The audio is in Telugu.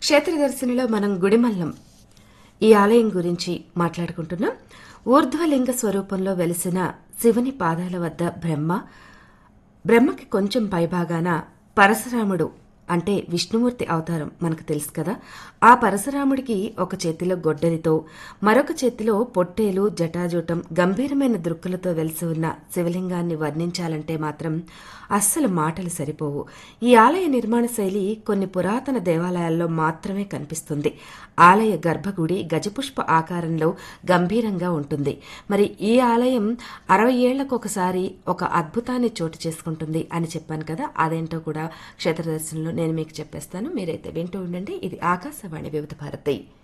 క్షేత్రదర్శినిలో మనం గుడిమల్లం ఈ ఆలయం గురించి మాట్లాడుకుంటున్నాం ఊర్ధ్వలింగ స్వరూపంలో వెలిసిన శివుని పాదాల వద్ద బ్రహ్మ బ్రహ్మకి కొంచెం పైభాగాన పరశురాముడు అంటే విష్ణుమూర్తి అవతారం మనకు తెలుసు కదా ఆ పరశురాముడికి ఒక చేతిలో గొడ్డలితో మరొక చేతిలో పొట్టేలు జటాజూటం గంభీరమైన దృక్కులతో వెలిసి ఉన్న శివలింగాన్ని వర్ణించాలంటే మాత్రం అస్సలు మాటలు సరిపోవు ఈ ఆలయ నిర్మాణ శైలి కొన్ని పురాతన దేవాలయాల్లో మాత్రమే కనిపిస్తుంది ఆలయ గర్భగుడి గజపుష్ప ఆకారంలో గంభీరంగా ఉంటుంది మరి ఈ ఆలయం అరవై ఏళ్లకు ఒకసారి ఒక అద్భుతాన్ని చోటు చేసుకుంటుంది అని చెప్పాను కదా అదేంటో కూడా క్షేత్రదర్శనంలో నేను మీకు చెప్పేస్తాను మీరైతే వింటూ ఉండండి ఇది ఆకాశవాణి వివిధ భారతి